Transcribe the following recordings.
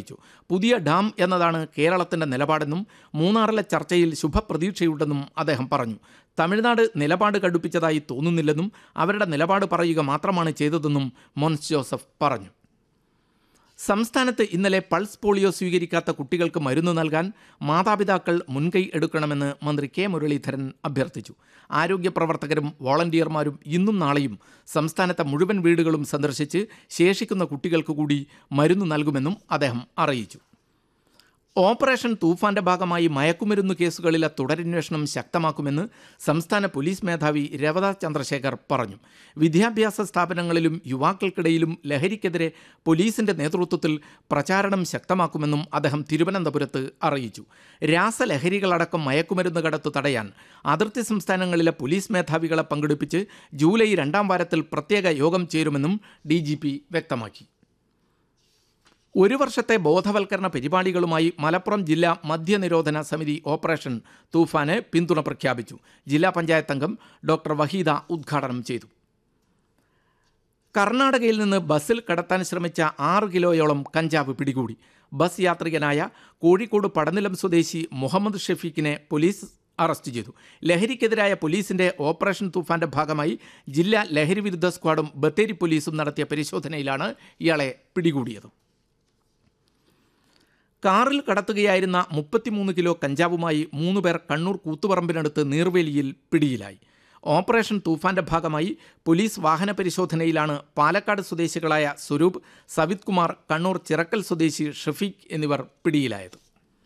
അറിയിച്ചു പുതിയ ഡാം എന്നതാണ് കേരളത്തിന്റെ നിലപാടെന്നും മൂന്നാറിലെ ചർച്ചയിൽ ശുഭപ്രതീക്ഷയുണ്ടെന്നും അദ്ദേഹം പറഞ്ഞു തമിഴ്നാട് നിലപാട് കടുപ്പിച്ചതായി തോന്നുന്നില്ലെന്നും അവരുടെ നിലപാട് പറയുക മാത്രമാണ് ചെയ്തതെന്നും മോൻസ് ജോസഫ് പറഞ്ഞു സംസ്ഥാനത്ത് ഇന്നലെ പൾസ് പോളിയോ സ്വീകരിക്കാത്ത കുട്ടികൾക്ക് മരുന്ന് നൽകാൻ മാതാപിതാക്കൾ മുൻകൈ എടുക്കണമെന്ന് മന്ത്രി കെ മുരളീധരൻ അഭ്യർത്ഥിച്ചു ആരോഗ്യ പ്രവർത്തകരും വോളണ്ടിയർമാരും ഇന്നും നാളെയും സംസ്ഥാനത്തെ മുഴുവൻ വീടുകളും സന്ദർശിച്ച് ശേഷിക്കുന്ന കുട്ടികൾക്ക് കൂടി മരുന്ന് നൽകുമെന്നും അദ്ദേഹം അറിയിച്ചു ഓപ്പറേഷൻ തൂഫാന്റെ ഭാഗമായി മയക്കുമരുന്ന് കേസുകളിലെ തുടരന്വേഷണം ശക്തമാക്കുമെന്ന് സംസ്ഥാന പോലീസ് മേധാവി രവത ചന്ദ്രശേഖർ പറഞ്ഞു വിദ്യാഭ്യാസ സ്ഥാപനങ്ങളിലും യുവാക്കൾക്കിടയിലും ലഹരിക്കെതിരെ പോലീസിന്റെ നേതൃത്വത്തിൽ പ്രചാരണം ശക്തമാക്കുമെന്നും അദ്ദേഹം തിരുവനന്തപുരത്ത് അറിയിച്ചു രാസലഹരികളടക്കം മയക്കുമരുന്ന് കടത്തു തടയാൻ അതിർത്തി സംസ്ഥാനങ്ങളിലെ പോലീസ് മേധാവികളെ പങ്കെടുപ്പിച്ച് ജൂലൈ രണ്ടാം വാരത്തിൽ പ്രത്യേക യോഗം ചേരുമെന്നും ഡി വ്യക്തമാക്കി ഒരു വർഷത്തെ ബോധവൽക്കരണ പരിപാടികളുമായി മലപ്പുറം ജില്ലാ മദ്യനിരോധന സമിതി ഓപ്പറേഷൻ തൂഫാന് പിന്തുണ പ്രഖ്യാപിച്ചു ജില്ലാ പഞ്ചായത്ത് അംഗം ഡോക്ടർ വഹീദ ഉദ്ഘാടനം ചെയ്തു കർണാടകയിൽ നിന്ന് ബസ്സിൽ കടത്താൻ ശ്രമിച്ച ആറ് കിലോയോളം കഞ്ചാവ് പിടികൂടി ബസ് യാത്രികനായ കോഴിക്കോട് പടനിലം സ്വദേശി മുഹമ്മദ് ഷെഫീഖിനെ പോലീസ് അറസ്റ്റ് ചെയ്തു ലഹരിക്കെതിരായ പോലീസിന്റെ ഓപ്പറേഷൻ തൂഫാന്റെ ഭാഗമായി ജില്ലാ ലഹരി വിരുദ്ധ സ്ക്വാഡും ബത്തേരി പോലീസും നടത്തിയ പരിശോധനയിലാണ് ഇയാളെ പിടികൂടിയത് കാറിൽ കടത്തുകയായിരുന്ന മുപ്പത്തിമൂന്ന് കിലോ കഞ്ചാവുമായി മൂന്ന് പേർ കണ്ണൂർ കൂത്തുപറമ്പിനടുത്ത് നീർവേലിയിൽ പിടിയിലായി ഓപ്പറേഷൻ തൂഫാന്റെ ഭാഗമായി പോലീസ് വാഹന പരിശോധനയിലാണ് പാലക്കാട് സ്വദേശികളായ സ്വരൂപ് സവിത് കുമാർ കണ്ണൂർ ചിറക്കൽ സ്വദേശി ഷഫീഖ് എന്നിവർ പിടിയിലായത്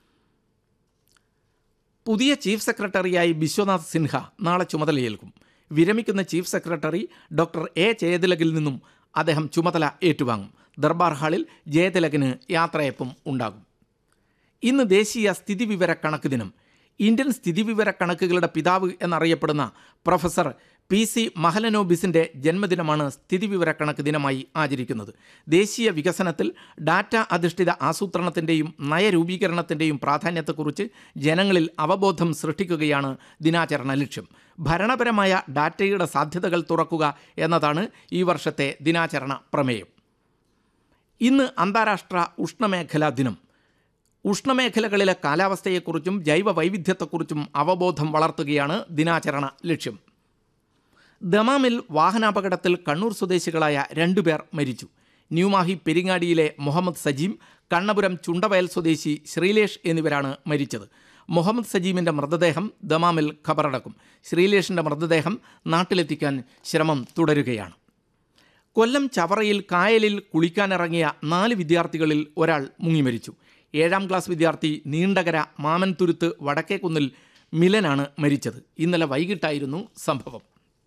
പുതിയ ചീഫ് സെക്രട്ടറിയായി ബിശ്വനാഥ് സിൻഹ നാളെ ചുമതലയേൽക്കും വിരമിക്കുന്ന ചീഫ് സെക്രട്ടറി ഡോക്ടർ എ ജയതിലകിൽ നിന്നും അദ്ദേഹം ചുമതല ഏറ്റുവാങ്ങും ദർബാർ ഹാളിൽ ജയതിലകിന് യാത്രയപ്പും ഉണ്ടാകും ഇന്ന് ദേശീയ സ്ഥിതിവിവര കണക്ക് ദിനം ഇന്ത്യൻ സ്ഥിതിവിവര കണക്കുകളുടെ പിതാവ് എന്നറിയപ്പെടുന്ന പ്രൊഫസർ പി സി മഹലനോബിസിന്റെ ജന്മദിനമാണ് സ്ഥിതിവിവര കണക്ക് ദിനമായി ആചരിക്കുന്നത് ദേശീയ വികസനത്തിൽ ഡാറ്റ അധിഷ്ഠിത ആസൂത്രണത്തിൻ്റെയും നയരൂപീകരണത്തിൻ്റെയും പ്രാധാന്യത്തെക്കുറിച്ച് ജനങ്ങളിൽ അവബോധം സൃഷ്ടിക്കുകയാണ് ദിനാചരണ ലക്ഷ്യം ഭരണപരമായ ഡാറ്റയുടെ സാധ്യതകൾ തുറക്കുക എന്നതാണ് ഈ വർഷത്തെ ദിനാചരണ പ്രമേയം ഇന്ന് അന്താരാഷ്ട്ര ഉഷ്ണമേഖലാ ദിനം ഉഷ്ണമേഖലകളിലെ കാലാവസ്ഥയെക്കുറിച്ചും ജൈവ വൈവിധ്യത്തെക്കുറിച്ചും അവബോധം വളർത്തുകയാണ് ദിനാചരണ ലക്ഷ്യം ദമാമിൽ വാഹനാപകടത്തിൽ കണ്ണൂർ സ്വദേശികളായ രണ്ടുപേർ മരിച്ചു ന്യൂമാഹി പെരിങ്ങാടിയിലെ മുഹമ്മദ് സജീം കണ്ണപുരം ചുണ്ടവയൽ സ്വദേശി ശ്രീലേഷ് എന്നിവരാണ് മരിച്ചത് മുഹമ്മദ് സജീമിൻ്റെ മൃതദേഹം ദമാമിൽ ഖബറടക്കും ശ്രീലേഷിൻ്റെ മൃതദേഹം നാട്ടിലെത്തിക്കാൻ ശ്രമം തുടരുകയാണ് കൊല്ലം ചവറയിൽ കായലിൽ കുളിക്കാനിറങ്ങിയ നാല് വിദ്യാർത്ഥികളിൽ ഒരാൾ മുങ്ങിമരിച്ചു ഏഴാം ക്ലാസ് വിദ്യാർത്ഥി നീണ്ടകര മാമൻതുരുത്ത് വടക്കേക്കുന്നിൽ മിലനാണ് മരിച്ചത് ഇന്നലെ വൈകിട്ടായിരുന്നു സംഭവം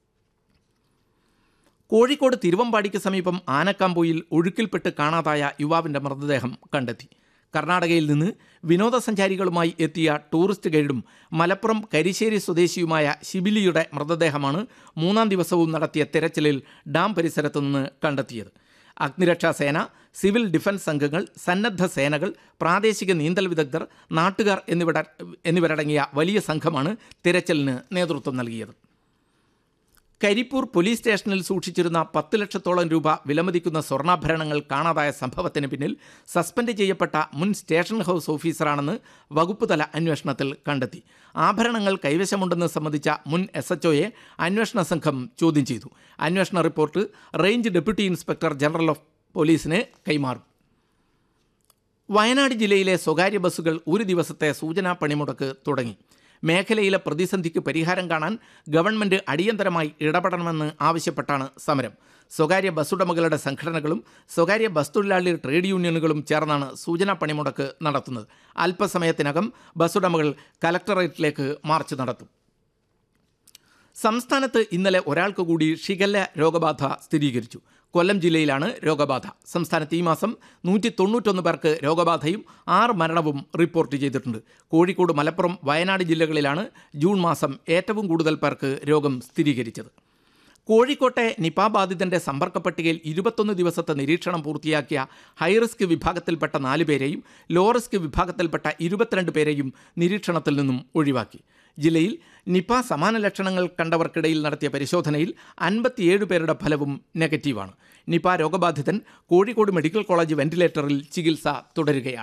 കോഴിക്കോട് തിരുവമ്പാടിക്ക് സമീപം ആനക്കാമ്പോയിൽ ഒഴുക്കിൽപ്പെട്ട് കാണാതായ യുവാവിൻ്റെ മൃതദേഹം കണ്ടെത്തി കർണാടകയിൽ നിന്ന് വിനോദസഞ്ചാരികളുമായി എത്തിയ ടൂറിസ്റ്റ് ഗൈഡും മലപ്പുറം കരിശ്ശേരി സ്വദേശിയുമായ ശിബിലിയുടെ മൃതദേഹമാണ് മൂന്നാം ദിവസവും നടത്തിയ തെരച്ചിലിൽ ഡാം പരിസരത്തു നിന്ന് കണ്ടെത്തിയത് അഗ്നിരക്ഷാ സേന സിവിൽ ഡിഫൻസ് സംഘങ്ങൾ സന്നദ്ധ സേനകൾ പ്രാദേശിക നീന്തൽ വിദഗ്ധർ നാട്ടുകാർ എന്നിവര എന്നിവരടങ്ങിയ വലിയ സംഘമാണ് തിരച്ചിലിന് നേതൃത്വം നൽകിയത് കരിപ്പൂർ പോലീസ് സ്റ്റേഷനിൽ സൂക്ഷിച്ചിരുന്ന പത്ത് ലക്ഷത്തോളം രൂപ വിലമതിക്കുന്ന സ്വർണ്ണാഭരണങ്ങൾ കാണാതായ സംഭവത്തിന് പിന്നിൽ സസ്പെൻഡ് ചെയ്യപ്പെട്ട മുൻ സ്റ്റേഷൻ ഹൗസ് ഓഫീസറാണെന്ന് വകുപ്പ് തല അന്വേഷണത്തിൽ കണ്ടെത്തി ആഭരണങ്ങൾ കൈവശമുണ്ടെന്ന് സംബന്ധിച്ച മുൻ എസ് എച്ച് അന്വേഷണ സംഘം ചോദ്യം ചെയ്തു അന്വേഷണ report range deputy inspector general of പോലീസിന് കൈമാറും വയനാട് ജില്ലയിലെ സ്വകാര്യ ബസ്സുകൾ ഒരു ദിവസത്തെ സൂചനാ പണിമുടക്ക് തുടങ്ങി മേഖലയിലെ പ്രതിസന്ധിക്ക് പരിഹാരം കാണാൻ ഗവൺമെന്റ് അടിയന്തരമായി ഇടപെടണമെന്ന് ആവശ്യപ്പെട്ടാണ് സമരം സ്വകാര്യ ബസ്സുടമകളുടെ സംഘടനകളും സ്വകാര്യ ബസ് തൊഴിലാളി ട്രേഡ് യൂണിയനുകളും ചേർന്നാണ് സൂചനാ പണിമുടക്ക് നടത്തുന്നത് അല്പസമയത്തിനകം ബസ്സുടമകൾ കലക്ടറേറ്റിലേക്ക് മാർച്ച് നടത്തും സംസ്ഥാനത്ത് ഇന്നലെ ഒരാൾക്ക് കൂടി ഷിഗല്ല രോഗബാധ സ്ഥിരീകരിച്ചു കൊല്ലം ജില്ലയിലാണ് രോഗബാധ സംസ്ഥാനത്ത് ഈ മാസം നൂറ്റി തൊണ്ണൂറ്റൊന്ന് പേർക്ക് രോഗബാധയും ആറ് മരണവും റിപ്പോർട്ട് ചെയ്തിട്ടുണ്ട് കോഴിക്കോട് മലപ്പുറം വയനാട് ജില്ലകളിലാണ് ജൂൺ മാസം ഏറ്റവും കൂടുതൽ പേർക്ക് രോഗം സ്ഥിരീകരിച്ചത് കോഴിക്കോട്ടെ നിപ ബാധിതന്റെ സമ്പർക്ക പട്ടികയിൽ ഇരുപത്തൊന്ന് ദിവസത്തെ നിരീക്ഷണം പൂർത്തിയാക്കിയ ഹൈറിസ്ക് വിഭാഗത്തിൽപ്പെട്ട നാല് പേരെയും ലോ റിസ്ക് വിഭാഗത്തിൽപ്പെട്ട ഇരുപത്തിരണ്ട് പേരെയും നിരീക്ഷണത്തിൽ നിന്നും ഒഴിവാക്കി ജില്ലയിൽ നിപ സമാന ലക്ഷണങ്ങൾ കണ്ടവർക്കിടയിൽ നടത്തിയ പരിശോധനയിൽ അൻപത്തിയേഴ് പേരുടെ ഫലവും നെഗറ്റീവാണ് നിപ രോഗബാധിതൻ കോഴിക്കോട് മെഡിക്കൽ കോളേജ് വെന്റിലേറ്ററിൽ ചികിത്സ തുടരുകയാണ്